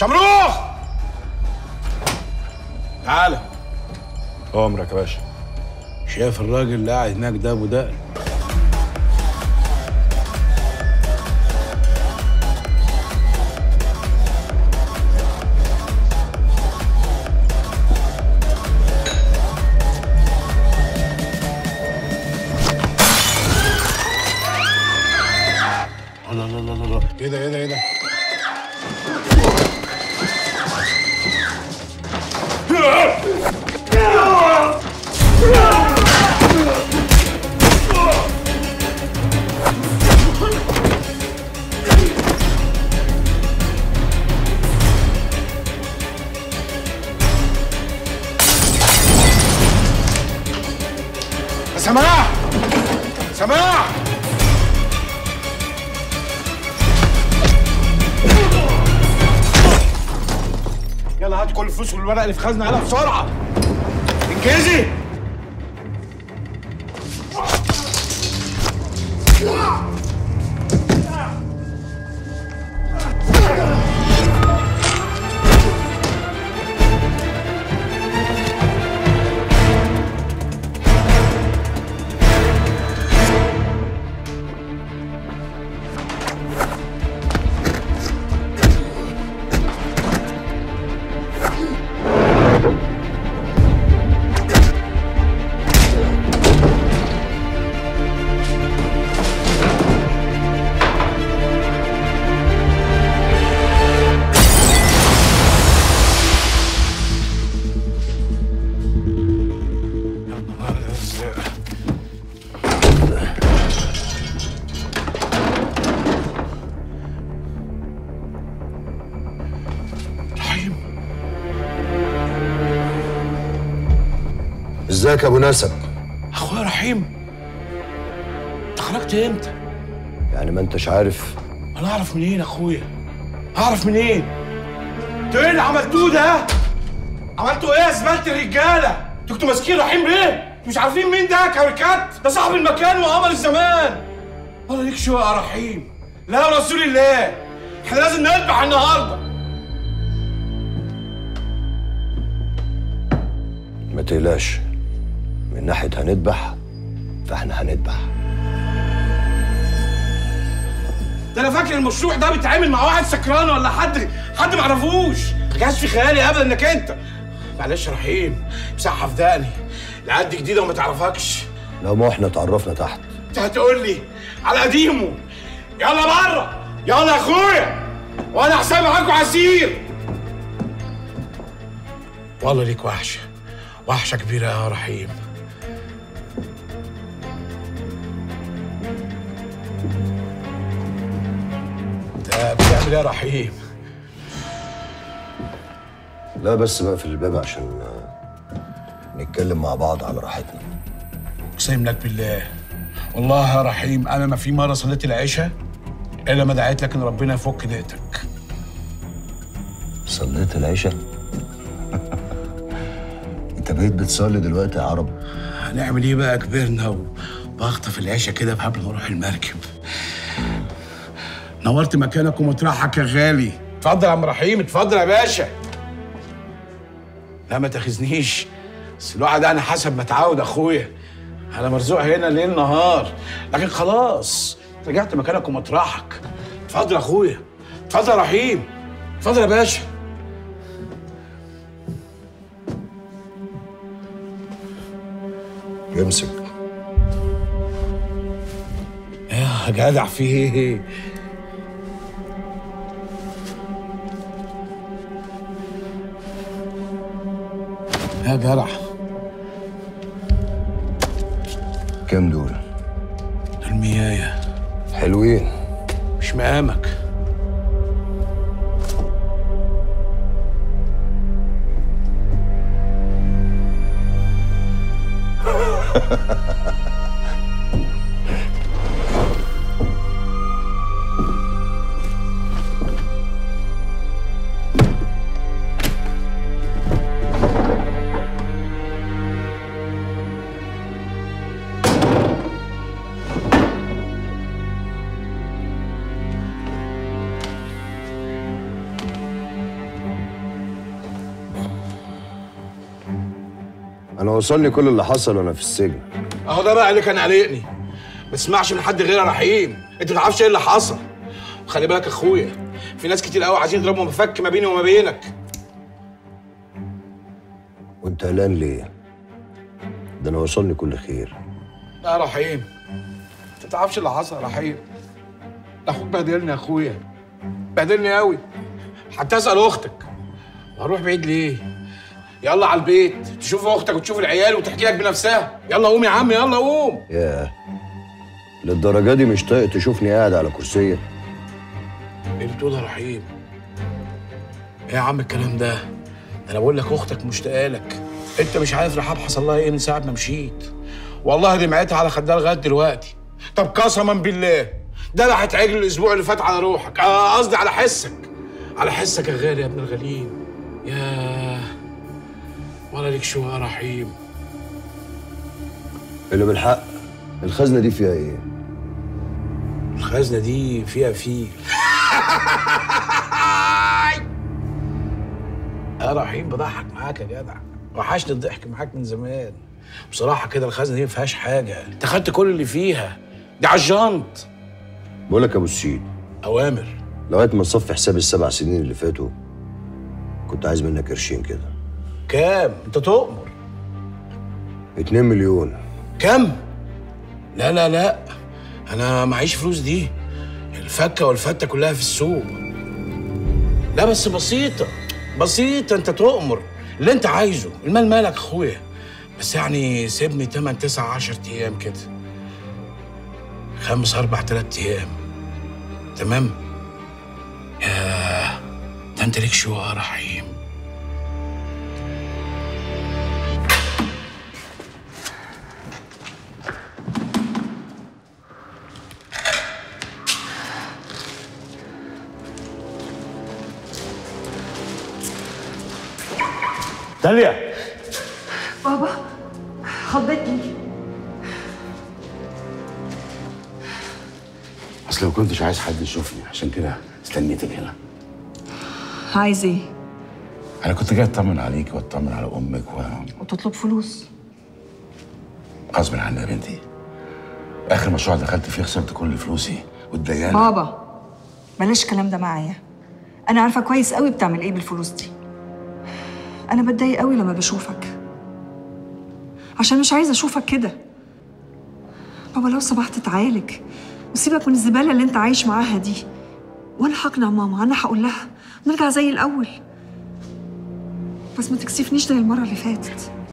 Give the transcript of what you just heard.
شمروخ تعالى امرك يا باشا شايف الراجل اللي قاعد هناك ده ابو دقن الله الله الله الله ايه ده ايه ده ايه ده سماح سماح يلا هات كل الفلوس والورق اللي في خزنه يلا بسرعه انجزي رحيم ازيك يا ابو نسب اخويا رحيم انت خرجت امتى؟ يعني ما انتش عارف انا اعرف منين اخويا؟ اعرف منين؟ انتوا ايه اللي عملتوه ده؟ عملتوا ايه يا زباله الرجاله؟ انتوا كنتوا ماسكين رحيم ليه؟ مش عارفين مين ده كاريكات؟ ده صاحب المكان وقمر الزمان ولا ليك شوق يا رحيم لا يا رسول الله احنا لازم نذبح النهارده ما تقلقش من ناحيه هنذبح فاحنا هنذبح ده انا فاكر المشروع ده بيتعامل مع واحد سكران ولا حد حد ما اعرفوش ما كانش في خيالي ابدا انك انت معلش يا رحيم مسحه في دقني العيال دي جديده وما تعرفكش لو ما احنا اتعرفنا تحت انت هتقول لي على قديمه يلا بره يلا يا اخويا وانا حسابي معاكم عسير والله ليك وحشه وحشه كبيره يا رحيم انت بتعمل ايه يا رحيم لا بس بقفل الباب عشان آه، نتكلم مع بعض على راحتنا اقسم لك بالله والله يا رحيم انا ما في مره صليت العشاء الا ما دعيت لك ان ربنا يفك ضيقتك صليت العشاء انت بقيت بتصلي دلوقتي يا عرب هنعمل ايه بقى كبرنا وبخطف العشاء كده قبل ما اروح المركب نورت مكانك ومطرحك يا غالي اتفضل يا عم رحيم اتفضل يا باشا لا ما تاخذنيش بس الواحد انا حسب ما اتعود اخويا انا مرزوق هنا ليل نهار لكن خلاص رجعت مكانك ومطرحك اتفضل يا اخويا اتفضل يا رحيم اتفضل يا باشا امسك يا جدع في ايه يا جدع كام دول الميايه حلوين مش مقامك انا وصلني كل اللي حصل وانا في السجن اهو ده بقى اللي كان قلقني ما تسمعش من حد غير يا رحيم انت ما تعرفش ايه اللي حصل وخلي بالك يا اخويا في ناس كتير قوي عايزين يضربوا مفك ما بيني وما بينك وانت قلقان ليه ده انا وصلني كل خير لا يا رحيم انت ما تعرفش اللي حصل يا رحيم ده اخوك بهدلني يا اخويا بهدلني قوي حتى اسال اختك وهروح بعيد ليه يلا على البيت تشوف اختك وتشوف العيال وتحكي لك بنفسها يلا قوم يا عم يلا قوم ياه للدرجه دي مش طايق تشوفني قاعد على كرسيه ايه اللي بتقول يا رحيم ايه يا عم الكلام ده ده انا بقول لك اختك مشتاقه لك انت مش عارف رحاب حصل لها ايه من ساعه ما مشيت والله دمعتها على خدها لغايه دلوقتي طب قسما بالله ده اللي هيتعجل الاسبوع اللي فات على روحك آه، قصدي على حسك على حسك يا غالي يا ابن الغاليين ياه ولا ليك شو يا رحيم اللي بالحق الخزنه دي فيها ايه الخزنه دي فيها فيل يا رحيم بضحك معاك يا جدع وحشني الضحك معاك من زمان بصراحه كده الخزنه دي ما فيهاش حاجه انت خدت كل اللي فيها دي على الجنط بقول لك يا ابو السيد اوامر لغايه ما تصفي حساب السبع سنين اللي فاتوا كنت عايز منك قرشين كده كام انت تؤمر 2 مليون كام لا لا لا انا معيش فلوس دي الفكه والفته كلها في السوق لا بس بسيطه بسيطه انت تؤمر اللي انت عايزه المال مالك اخويا بس يعني سيبني 8 9 10 ايام كده خمس اربع ثلاث ايام تمام يا ده انت ليك شو يا رحيم داليا بابا خضتني اصل ما كنتش عايز حد يشوفني عشان كده استنيتك هنا عايز ايه؟ انا كنت جاي اطمن عليك واطمن على امك وتطلب فلوس وغصب عني يا بنتي اخر مشروع دخلت فيه خسرت كل فلوسي والديانه بابا بلاش الكلام ده معايا انا عارفه كويس قوي بتعمل ايه بالفلوس دي انا بتضايق قوي لما بشوفك عشان مش عايزه اشوفك كده بابا لو سمحت تعالج وسيبك من الزباله اللي انت عايش معاها دي وانا هقنع ماما انا هقول لها نرجع زي الاول بس ما تكسفنيش زي المره اللي فاتت